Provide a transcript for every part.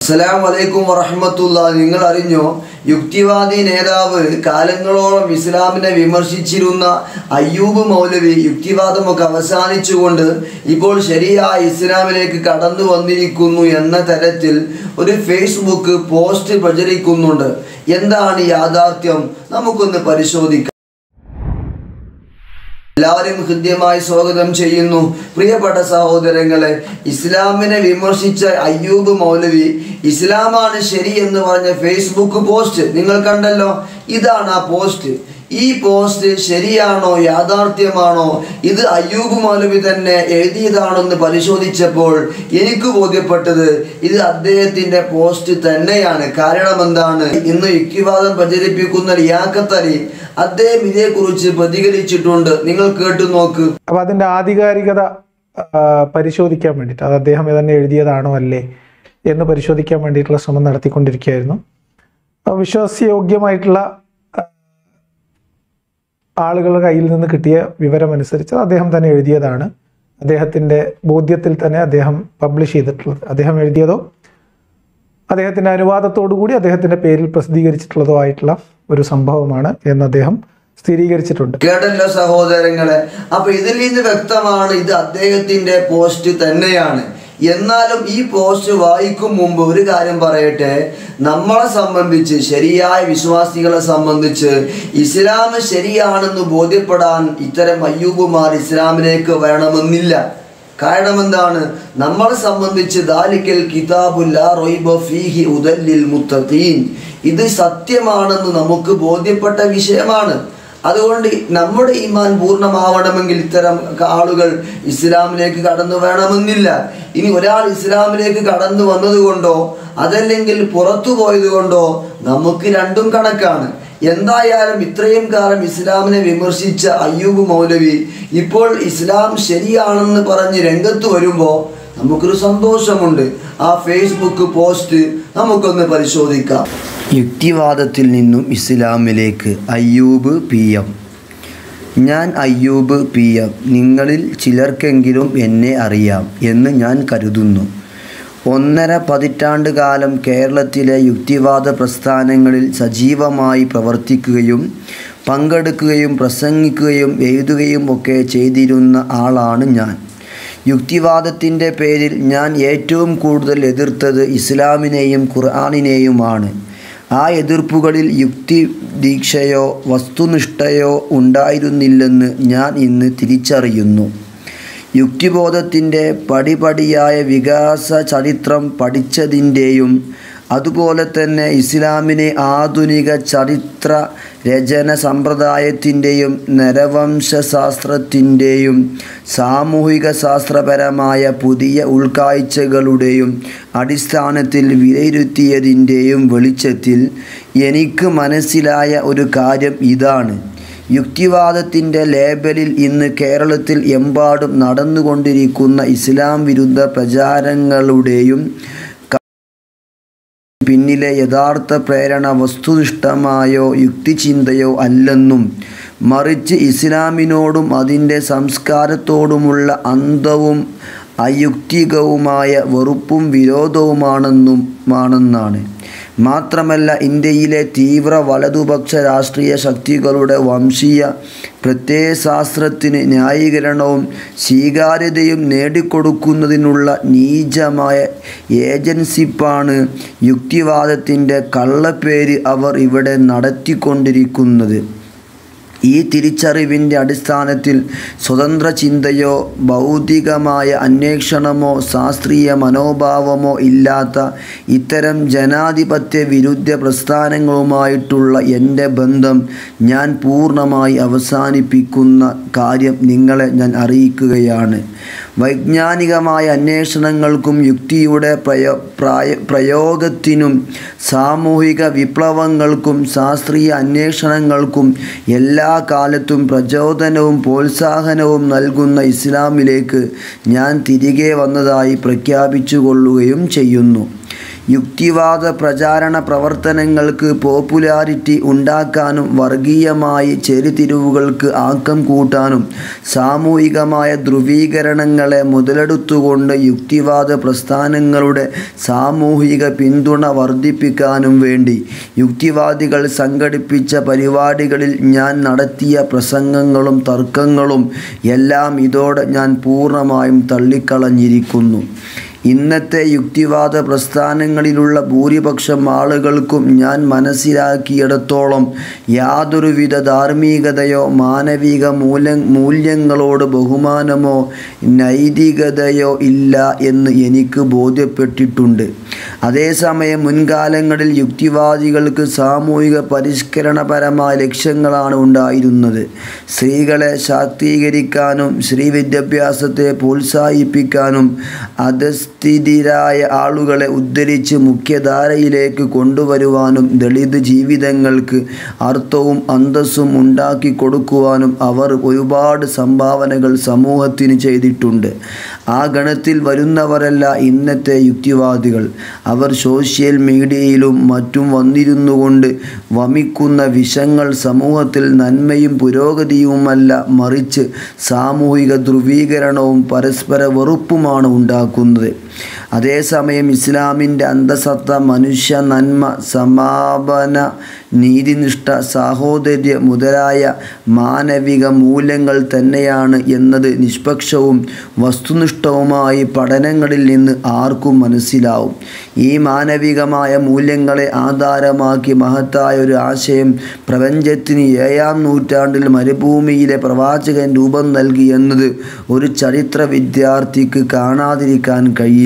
അസ്സലാം വലൈക്കും വറഹമത്തുള്ള നിങ്ങൾ അറിഞ്ഞോ യുക്തിവാദി നേതാവ് കാലങ്ങളോളം ഇസ്ലാമിനെ വിമർശിച്ചിരുന്ന അയ്യൂബ് മൗലവി യുക്തിവാദമൊക്കെ അവസാനിച്ചുകൊണ്ട് ഇപ്പോൾ ശരിയായ ഇസ്ലാമിലേക്ക് കടന്നു വന്നിരിക്കുന്നു എന്ന തരത്തിൽ ഒരു ഫേസ്ബുക്ക് പോസ്റ്റ് പ്രചരിക്കുന്നുണ്ട് എന്താണ് യാഥാർത്ഥ്യം നമുക്കൊന്ന് പരിശോധിക്കാം എല്ലാവരും ഹൃദ്യമായി സ്വാഗതം ചെയ്യുന്നു പ്രിയപ്പെട്ട സഹോദരങ്ങളെ ഇസ്ലാമിനെ വിമർശിച്ച അയ്യൂബ് മൗലവി ഇസ്ലാമാണ് ശരി എന്ന് പറഞ്ഞ ഫേസ്ബുക്ക് പോസ്റ്റ് നിങ്ങൾ കണ്ടല്ലോ ഇതാണ് ആ പോസ്റ്റ് ഈ പോസ്റ്റ് ശരിയാണോ യാഥാർത്ഥ്യമാണോ ഇത് അയ്യൂബ് മൗലവി തന്നെ എഴുതിയതാണെന്ന് പരിശോധിച്ചപ്പോൾ എനിക്ക് ബോധ്യപ്പെട്ടത് ഇത് അദ്ദേഹത്തിന്റെ പോസ്റ്റ് തന്നെയാണ് കാരണം എന്താണ് ഇന്ന് യുക്തിവാദം പ്രചരിപ്പിക്കുന്ന ലിയാക്കത്തലി അദ്ദേഹം ഇതേക്കുറിച്ച് പ്രതികരിച്ചിട്ടുണ്ട് നിങ്ങൾ കേട്ടു നോക്ക് അപ്പോൾ അതിൻ്റെ ആധികാരികത ആ, പരിശോധിക്കാൻ വേണ്ടിയിട്ട് അത് അദ്ദേഹം തന്നെ എഴുതിയതാണോ അല്ലേ എന്ന് പരിശോധിക്കാൻ വേണ്ടിയിട്ടുള്ള ശ്രമം നടത്തിക്കൊണ്ടിരിക്കുകയായിരുന്നു ആ, വിശ്വാസയോഗ്യമായിട്ടുള്ള ആ, ആളുകളുടെ കയ്യിൽ നിന്ന് കിട്ടിയ വിവരമനുസരിച്ച് അദ്ദേഹം തന്നെ എഴുതിയതാണ് അദ്ദേഹത്തിൻ്റെ ബോധ്യത്തിൽ തന്നെ അദ്ദേഹം പബ്ലിഷ് ചെയ്തിട്ടുള്ളത് അദ്ദേഹം എഴുതിയതോ അദ്ദേഹത്തിൻ്റെ അനുവാദത്തോടു കൂടി അദ്ദേഹത്തിൻ്റെ പേരിൽ പ്രസിദ്ധീകരിച്ചിട്ടുള്ളതോ ആയിട്ടുള്ള ഒരു സംഭവമാണ് എന്ന് അദ്ദേഹം സ്ഥിരീകരിച്ചിട്ടുണ്ട് കേട്ടല്ലോ സഹോദരങ്ങളെ അപ്പൊ ഇതിൽ നിന്ന് വ്യക്തമാണ് ഇത് അദ്ദേഹത്തിന്റെ പോസ്റ്റ് തന്നെയാണ് എന്നാലും ഈ പോസ്റ്റ് വായിക്കും മുമ്പ് ഒരു കാര്യം പറയട്ടെ നമ്മളെ സംബന്ധിച്ച് ശരിയായ വിശ്വാസികളെ സംബന്ധിച്ച് ഇസ്ലാം ശരിയാണെന്ന് ബോധ്യപ്പെടാൻ ഇത്തരം അയ്യൂബുമാർ ഇസ്ലാമിലേക്ക് വരണമെന്നില്ല കാരണം എന്താണ് നമ്മളെ സംബന്ധിച്ച് ദാലിക്കൽ കിതാബുല്ല റൊയ്ബ ഫീഹി ഉദല്ലിൽ മുത്തഖീൻ ഇത് സത്യമാണെന്ന് നമുക്ക് ബോധ്യപ്പെട്ട വിഷയമാണ് അതുകൊണ്ട് നമ്മുടെ ഈമാൻ പൂർണ്ണമാവണമെങ്കിൽ ഇത്തരം ആളുകൾ ഇസ്ലാമിലേക്ക് കടന്നു വേണമെന്നില്ല ഇനി ഒരാൾ ഇസ്ലാമിലേക്ക് കടന്നു വന്നതുകൊണ്ടോ അതല്ലെങ്കിൽ പുറത്തു പോയത് കൊണ്ടോ നമുക്ക് രണ്ടും കണക്കാണ് എന്തായാലും ഇത്രയും കാലം ഇസ്ലാമിനെ വിമർശിച്ച അയ്യൂബ് മൗലവി ഇപ്പോൾ ഇസ്ലാം ശരിയാണെന്ന് പറഞ്ഞ് രംഗത്ത് വരുമ്പോൾ നമുക്കൊരു സന്തോഷമുണ്ട് ആ ഫേസ്ബുക്ക് പോസ്റ്റ് നമുക്കൊന്ന് പരിശോധിക്കാം യുക്തിവാദത്തിൽ നിന്നും ഇസ്ലാമിലേക്ക് അയ്യൂബ് പി എം ഞാൻ അയ്യൂബ് പി എം നിങ്ങളിൽ ചിലർക്കെങ്കിലും എന്നെ അറിയാം എന്ന് ഞാൻ കരുതുന്നു ഒന്നര പതിറ്റാണ്ട് കാലം കേരളത്തിലെ യുക്തിവാദ പ്രസ്ഥാനങ്ങളിൽ സജീവമായി പ്രവർത്തിക്കുകയും പങ്കെടുക്കുകയും പ്രസംഗിക്കുകയും എഴുതുകയും ഒക്കെ ചെയ്തിരുന്ന ആളാണ് ഞാൻ യുക്തിവാദത്തിൻ്റെ പേരിൽ ഞാൻ ഏറ്റവും കൂടുതൽ എതിർത്തത് ഇസ്ലാമിനെയും ഖുർആാനിനെയുമാണ് ആ എതിർപ്പുകളിൽ യുക്തി ദീക്ഷയോ വസ്തുനിഷ്ഠയോ ഉണ്ടായിരുന്നില്ലെന്ന് ഞാൻ ഇന്ന് തിരിച്ചറിയുന്നു യുക്തിബോധത്തിൻ്റെ പടിപടിയായ വികാസ ചരിത്രം പഠിച്ചതിൻ്റെയും അതുപോലെ തന്നെ ഇസ്ലാമിനെ ആധുനിക ചരിത്ര രചന സമ്പ്രദായത്തിൻ്റെയും നരവംശാസ്ത്രത്തിൻ്റെയും സാമൂഹിക ശാസ്ത്രപരമായ പുതിയ ഉൾക്കാഴ്ചകളുടെയും അടിസ്ഥാനത്തിൽ വിലയിരുത്തിയതിൻ്റെയും വെളിച്ചത്തിൽ എനിക്ക് മനസ്സിലായ ഒരു കാര്യം ഇതാണ് യുക്തിവാദത്തിൻ്റെ ലേബലിൽ ഇന്ന് കേരളത്തിൽ എമ്പാടും നടന്നുകൊണ്ടിരിക്കുന്ന ഇസ്ലാം വിരുദ്ധ പ്രചാരങ്ങളുടെയും പിന്നിലെ യഥാർത്ഥ പ്രേരണ വസ്തുനിഷ്ഠമായോ യുക്തിചിന്തയോ അല്ലെന്നും മറിച്ച് ഇസ്ലാമിനോടും അതിൻ്റെ സംസ്കാരത്തോടുമുള്ള അന്ധവും അയുക്തികവുമായ വെറുപ്പും വിരോധവുമാണെന്നും ആണെന്നാണ് മാത്രമല്ല ഇന്ത്യയിലെ തീവ്ര വലതുപക്ഷ രാഷ്ട്രീയ ശക്തികളുടെ വംശീയ പ്രത്യയശാസ്ത്രത്തിന് ന്യായീകരണവും സ്വീകാര്യതയും നേടിക്കൊടുക്കുന്നതിനുള്ള നീചമായ ഏജൻസിപ്പാണ് യുക്തിവാദത്തിൻ്റെ കള്ളപ്പേര് അവർ ഇവിടെ നടത്തിക്കൊണ്ടിരിക്കുന്നത് ഈ തിരിച്ചറിവിൻ്റെ അടിസ്ഥാനത്തിൽ സ്വതന്ത്ര ചിന്തയോ ഭൗതികമായ അന്വേഷണമോ ശാസ്ത്രീയ മനോഭാവമോ ഇല്ലാത്ത ഇത്തരം ജനാധിപത്യ വിരുദ്ധ പ്രസ്ഥാനങ്ങളുമായിട്ടുള്ള എൻ്റെ ബന്ധം ഞാൻ പൂർണ്ണമായി അവസാനിപ്പിക്കുന്ന കാര്യം നിങ്ങളെ ഞാൻ അറിയിക്കുകയാണ് വൈജ്ഞാനികമായ അന്വേഷണങ്ങൾക്കും യുക്തിയുടെ പ്രയോ പ്രായ പ്രയോഗത്തിനും സാമൂഹിക വിപ്ലവങ്ങൾക്കും ശാസ്ത്രീയ അന്വേഷണങ്ങൾക്കും എല്ലാ കാലത്തും പ്രചോദനവും പ്രോത്സാഹനവും നൽകുന്ന ഇസ്ലാമിലേക്ക് ഞാൻ തിരികെ വന്നതായി പ്രഖ്യാപിച്ചു കൊള്ളുകയും ചെയ്യുന്നു യുക്തിവാദ പ്രചാരണ പ്രവർത്തനങ്ങൾക്ക് പോപ്പുലാരിറ്റി ഉണ്ടാക്കാനും വർഗീയമായി ചെരുതിരിവുകൾക്ക് ആക്കം കൂട്ടാനും സാമൂഹികമായ ധ്രുവീകരണങ്ങളെ മുതലെടുത്തുകൊണ്ട് യുക്തിവാദ പ്രസ്ഥാനങ്ങളുടെ സാമൂഹിക പിന്തുണ വർദ്ധിപ്പിക്കാനും വേണ്ടി യുക്തിവാദികൾ സംഘടിപ്പിച്ച പരിപാടികളിൽ ഞാൻ നടത്തിയ പ്രസംഗങ്ങളും തർക്കങ്ങളും എല്ലാം ഇതോടെ ഞാൻ പൂർണ്ണമായും തള്ളിക്കളഞ്ഞിരിക്കുന്നു ഇന്നത്തെ യുക്തിവാദ പ്രസ്ഥാനങ്ങളിലുള്ള ഭൂരിപക്ഷം ആളുകൾക്കും ഞാൻ മനസ്സിലാക്കിയിടത്തോളം യാതൊരുവിധ ധാർമ്മികതയോ മാനവിക മൂല്യ മൂല്യങ്ങളോട് ബഹുമാനമോ നൈതികതയോ ഇല്ല എന്ന് എനിക്ക് ബോധ്യപ്പെട്ടിട്ടുണ്ട് അതേസമയം മുൻകാലങ്ങളിൽ യുക്തിവാദികൾക്ക് സാമൂഹിക പരിഷ്കരണപരമായ ലക്ഷ്യങ്ങളാണ് ഉണ്ടായിരുന്നത് സ്ത്രീകളെ ശാക്തീകരിക്കാനും സ്ത്രീ വിദ്യാഭ്യാസത്തെ പ്രോത്സാഹിപ്പിക്കാനും അധസ്ഥിതിരായ ആളുകളെ ഉദ്ധരിച്ച് മുഖ്യധാരയിലേക്ക് കൊണ്ടുവരുവാനും ദളിത് ജീവിതങ്ങൾക്ക് അർത്ഥവും അന്തസ്സും ഉണ്ടാക്കി കൊടുക്കുവാനും അവർ ഒരുപാട് സംഭാവനകൾ സമൂഹത്തിന് ചെയ്തിട്ടുണ്ട് ആ ഗണത്തിൽ വരുന്നവരല്ല ഇന്നത്തെ യുക്തിവാദികൾ അവർ സോഷ്യൽ മീഡിയയിലും മറ്റും വന്നിരുന്നു കൊണ്ട് വമിക്കുന്ന വിഷങ്ങൾ സമൂഹത്തിൽ നന്മയും പുരോഗതിയുമല്ല മറിച്ച് സാമൂഹിക ധ്രുവീകരണവും പരസ്പര വെറുപ്പുമാണ് ഉണ്ടാക്കുന്നത് അതേസമയം ഇസ്ലാമിൻ്റെ അന്തസത്ത മനുഷ്യ നന്മ സമാപന നീതിനിഷ്ഠ സാഹോദര്യ മുതലായ മാനവിക മൂല്യങ്ങൾ തന്നെയാണ് എന്നത് നിഷ്പക്ഷവും വസ്തുനിഷ്ഠവുമായി പഠനങ്ങളിൽ നിന്ന് ആർക്കും മനസ്സിലാവും ഈ മാനവികമായ മൂല്യങ്ങളെ ആധാരമാക്കി മഹത്തായ ഒരു ആശയം പ്രപഞ്ചത്തിന് ഏഴാം നൂറ്റാണ്ടിൽ മരുഭൂമിയിലെ പ്രവാചകൻ രൂപം നൽകി എന്നത് ഒരു ചരിത്ര വിദ്യാർത്ഥിക്ക് കാണാതിരിക്കാൻ കഴിയില്ല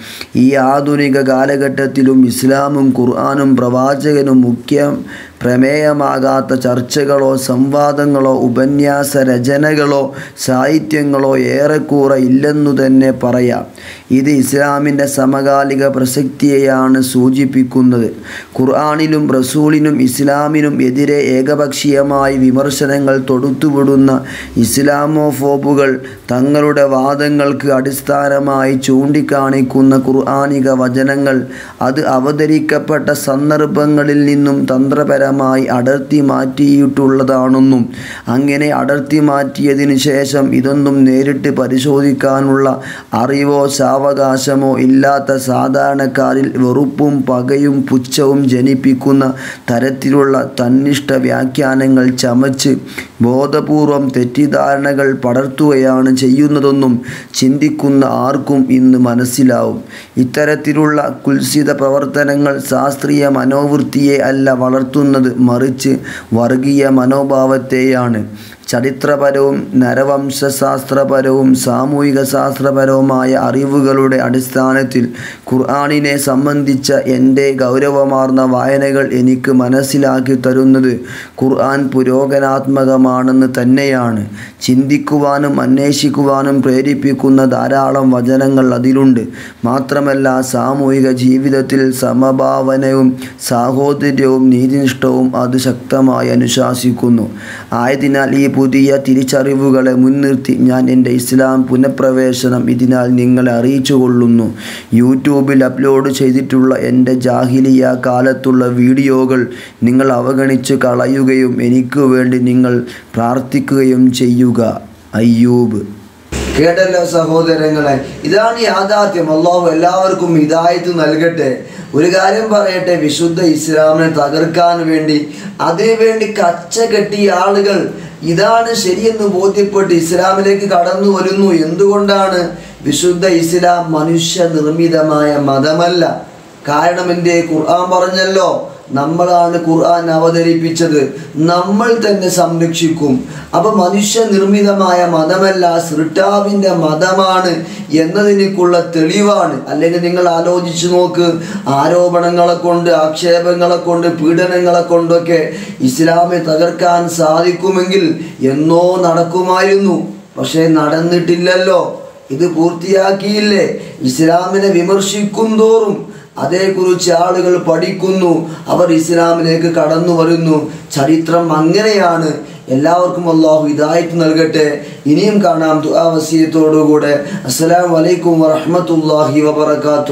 ഈ ആധുനിക കാലഘട്ടത്തിലും ഇസ്ലാമും ഖുർആാനും പ്രവാചകനും മുഖ്യ പ്രമേയമാകാത്ത ചർച്ചകളോ സംവാദങ്ങളോ ഉപന്യാസ രചനകളോ സാഹിത്യങ്ങളോ ഏറെക്കൂറെ ഇല്ലെന്നു തന്നെ പറയാം ഇത് ഇസ്ലാമിൻ്റെ സമകാലിക പ്രസക്തിയെയാണ് സൂചിപ്പിക്കുന്നത് ഖുർആാനിലും റസൂലിനും ഇസ്ലാമിനും എതിരെ ഏകപക്ഷീയമായി വിമർശനങ്ങൾ തൊടുത്തുവിടുന്ന ഇസ്ലാമോഫോബുകൾ തങ്ങളുടെ വാദങ്ങൾക്ക് അടിസ്ഥാനമായി ചൂണ്ടിക്കാണിക്കുന്ന ഖുർആാനിക വചനങ്ങൾ അത് അവതരിക്കപ്പെട്ട സന്ദർഭങ്ങളിൽ നിന്നും തന്ത്രപരമായി അടർത്തി മാറ്റിയിട്ടുള്ളതാണെന്നും അങ്ങനെ അടർത്തി മാറ്റിയതിനു ശേഷം ഇതൊന്നും നേരിട്ട് പരിശോധിക്കാനുള്ള അറിവോ സാവകാശമോ ഇല്ലാത്ത സാധാരണക്കാരിൽ വെറുപ്പും പകയും പുച്ഛവും ജനിപ്പിക്കുന്ന തരത്തിലുള്ള തന്നിഷ്ട വ്യാഖ്യാനങ്ങൾ ചമച്ച് ബോധപൂർവം തെറ്റിദ്ധാരണകൾ പടർത്തുകയാണ് ചെയ്യുന്നതെന്നും ചിന്തിക്കുന്ന ആർക്കും ഇന്ന് മനസ്സിലാവും ഇത്തരത്തിലുള്ള കുൽസിത പ്രവർത്തനങ്ങൾ ശാസ്ത്രീയ മനോവൃത്തിയെ അല്ല വളർത്തുന്നത് മറിച്ച് വർഗീയ മനോഭാവത്തെയാണ് ചരിത്രപരവും നരവംശശാസ്ത്രപരവും സാമൂഹിക ശാസ്ത്രപരവുമായ അറിവുകളുടെ അടിസ്ഥാനത്തിൽ ഖുർആാനിനെ സംബന്ധിച്ച എൻ്റെ ഗൗരവമാർന്ന വായനകൾ എനിക്ക് മനസ്സിലാക്കി തരുന്നത് ഖുർആൻ പുരോഗനാത്മകമാണെന്ന് തന്നെയാണ് ചിന്തിക്കുവാനും അന്വേഷിക്കുവാനും പ്രേരിപ്പിക്കുന്ന ധാരാളം വചനങ്ങൾ അതിലുണ്ട് മാത്രമല്ല സാമൂഹിക ജീവിതത്തിൽ സമഭാവനയും സാഹോദര്യവും നീതിനിഷ്ഠവും അത് ശക്തമായി അനുശാസിക്കുന്നു ആയതിനാൽ ഈ പുതിയ തിരിച്ചറിവുകളെ മുൻനിർത്തി ഞാൻ എൻ്റെ ഇസ്ലാം പുനഃപ്രവേശനം ഇതിനാൽ നിങ്ങളെ അറിയിച്ചു കൊള്ളുന്നു യൂട്യൂബിൽ അപ്ലോഡ് ചെയ്തിട്ടുള്ള എൻ്റെ ജാഹിലിയ കാലത്തുള്ള വീഡിയോകൾ നിങ്ങൾ അവഗണിച്ച് കളയുകയും എനിക്ക് വേണ്ടി നിങ്ങൾ പ്രാർത്ഥിക്കുകയും ചെയ്യുക അയ്യൂബ് കേട്ടല്ലോ സഹോദരങ്ങളെ ഇതാണ് യാഥാർത്ഥ്യം അള്ളാഹു എല്ലാവർക്കും ഹിദായത്ത് നൽകട്ടെ ഒരു കാര്യം പറയട്ടെ വിശുദ്ധ ഇസ്ലാമിനെ തകർക്കാൻ വേണ്ടി അതിനു വേണ്ടി കച്ച കെട്ടിയ ആളുകൾ ഇതാണ് ശരിയെന്ന് ബോധ്യപ്പെട്ട് ഇസ്ലാമിലേക്ക് കടന്നു വരുന്നു എന്തുകൊണ്ടാണ് വിശുദ്ധ ഇസ്ലാം മനുഷ്യ നിർമ്മിതമായ മതമല്ല കാരണം എന്തേ ഖുർആൻ പറഞ്ഞല്ലോ നമ്മളാണ് ഖുർആൻ അവതരിപ്പിച്ചത് നമ്മൾ തന്നെ സംരക്ഷിക്കും അപ്പൊ മനുഷ്യ നിർമ്മിതമായ മതമല്ല സൃഷ്ടാവിൻ്റെ മതമാണ് എന്നതിനേക്കുള്ള തെളിവാണ് അല്ലെങ്കിൽ നിങ്ങൾ ആലോചിച്ചു നോക്ക് ആരോപണങ്ങളെ കൊണ്ട് ആക്ഷേപങ്ങളെ കൊണ്ട് പീഡനങ്ങളെ കൊണ്ടൊക്കെ ഇസ്ലാമെ തകർക്കാൻ സാധിക്കുമെങ്കിൽ എന്നോ നടക്കുമായിരുന്നു പക്ഷേ നടന്നിട്ടില്ലല്ലോ ഇത് പൂർത്തിയാക്കിയില്ലേ ഇസ്ലാമിനെ വിമർശിക്കും തോറും അതേക്കുറിച്ച് ആളുകൾ പഠിക്കുന്നു അവർ ഇസ്ലാമിലേക്ക് കടന്നു വരുന്നു ചരിത്രം അങ്ങനെയാണ് എല്ലാവർക്കും അള്ളാഹു ഇതായിട്ട് നൽകട്ടെ ഇനിയും കാണാം ദുആ വസീയത്തോടുകൂടെ അസ്സലാമു അലൈക്കും വറഹ്മത്തുള്ളാഹി വബറകാതുഹു